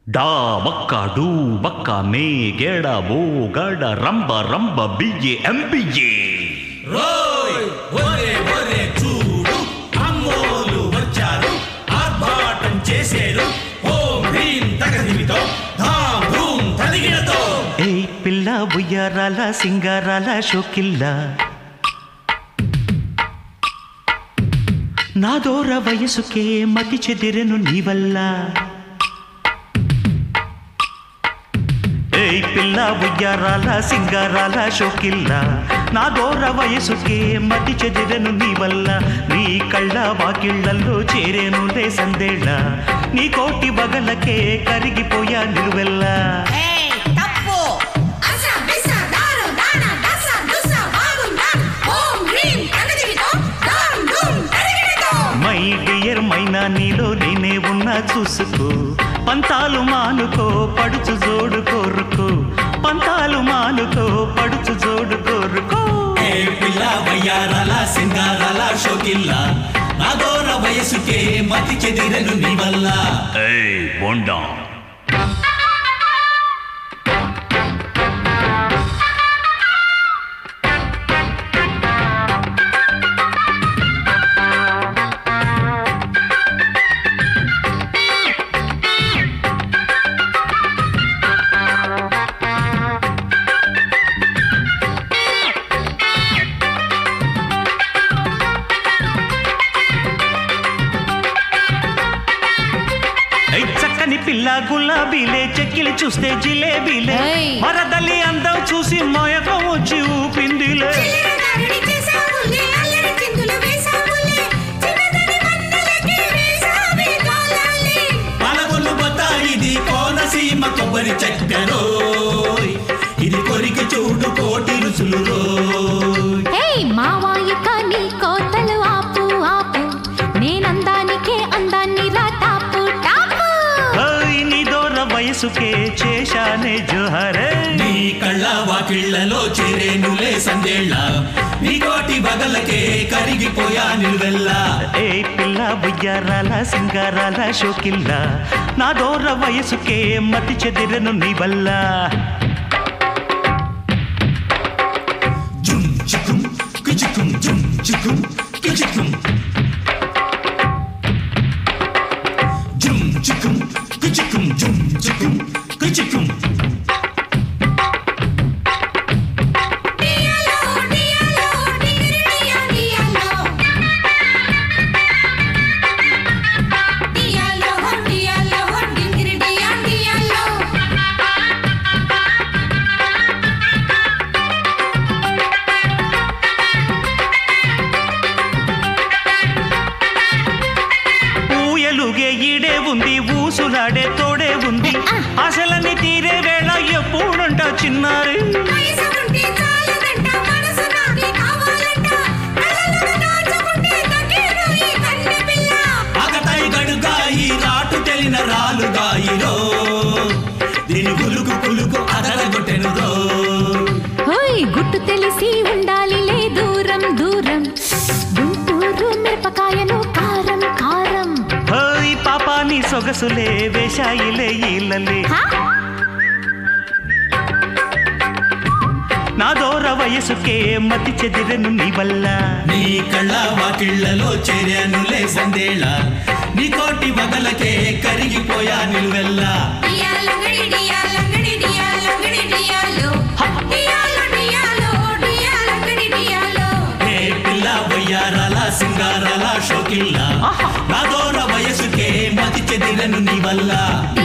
డా బక్క డూ బక్క మే గేడ బో గడ రంబ రంబ బియ్యే ఎంబియ్యే రోయ్ ఒరే ఒరే చూడు అమ్మోలు వచ్చారు ఆర్భాటం చేసేరు ఓం హ్రీం తగదిమితో ధాం ధూం తదిగినతో ఏ పిల్ల ఉయ్యారాల సింగారాల షోకిల్ల నా దూర వయసుకే మతి చెదిరెను నీ వల్ల ఏ పిల్ల ఉయ్యారాల సింగారాల షోకిల్ల నా దూర వయసుకే మతి చెదిరెను నీ వల్ల నీ కళ్ళ వాకిళ్లలో చేరేను లే సందేళ్ళ నీ కోటి బగలకే కరిగిపోయా నిలువెల్లా ఏయ్ తప్పు అస బిస దారు దాన దస దుస బాగుందా ఓం హ్రీం తగదిమితో దాం ధూం తరిగినతో మై డియర్ మైనా నీలో నేనే ఉన్నా చూసుకో పంతాలు మానుకో పడుచు జోడు కోరుకో పంతాలు మానుకో పడుచు జోడు కోరుకో ఏ పిల్ల వయ్యారాల సింగారాల షోకిల్ల నా దూర వయసుకే మతి చెదిరను నీ వల్ల ఏయ్ బోండా ఏయ్ చక్కని పిల్ల గులాబీలే చెక్కిలి చూస్తే జిలేబీలే ఏయ్. మరదలి అందం చూసి మోయకం వచ్చి ఊపిందిలే చిల్లిన దారిని చేసావులే అల్లరి చిందులు వేసావులే చిన్నదని మన్నెలకి వేసావి కాలాలే పలగొల్లు బతాయిది కోనసీమ కొబ్బరి చక్కరోయ్ ఇది కొరికి చూడు కోటి రుచులు రోయ్ హే మావాయిక నీ కోతలు ఆపు ఆపు నేనందానికే అందాన్ని రా టాపు టాపు ఓయ్ నీ దూర వయసుకే చేశానే జోహరే నీ కళ్ళ వాకిళ్లలో చేరేనులే సందేళ్ళ నీ కోటి బగలకే కరిగిపోయా నిలువెల్లా ఏ పిల్ల బుయ్యారాల సింగారాల షోకిల్ల నా దూర వయసుకే మతి చెదిరెను నీ వల్ల జుమ్ చికుం కిచుకుం జుమ్ చికుం కిచుకుం జుమ్ చికుం కిచుకుం జుమ్ చికుం కిచుకుం డియాలో డియాలో డిగిరి డియా డియాలో డియాలో హో డియాలో హో డిగిరి డియా డియాలో ఊయలుగే ఈడే ఉంది ఊసులాడే తోడే ఉంది అసలని తీరే వేళ ఎప్పుడంట చిన్నారి వయసు ఉంటే చాలదంట మనసు నాకే కావాలంట కళ్ళలో దాచుకుంటే తగ్గేను ఈ కన్నె పిల్ల ఆకతాయి గడుగాయి రాటు తెలిన రాలుగాయి రో దీని కులుకు కులుకు అదరగొట్టెను రో హోయ్ గుట్టు తెలిసి ఉండాలిలే దూరం దూరం గుంటూరు మిరపకాయలు కారం కారం హోయ్ పాపాని సొగసులే వేశాయిలే ఈలలే హా? నా దూర వయసుకే మతి చెదిరెను నీ వల్ల నీ కళ్ళ వాకిళ్లలో చేరానులే సందేళ నీ కోటి బగలకే కరిగిపోయా నిలువెల్లా డియాలంగడి డియాలంగడి డియాలంగడి డియాలో డియాలో డియాలో డియాలంగడి డియాలో ఏ పిల్ల వయ్యారాల సింగారాల షోకిల్ల నా దూర వయసుకే మతి చెదిరను నీ వల్ల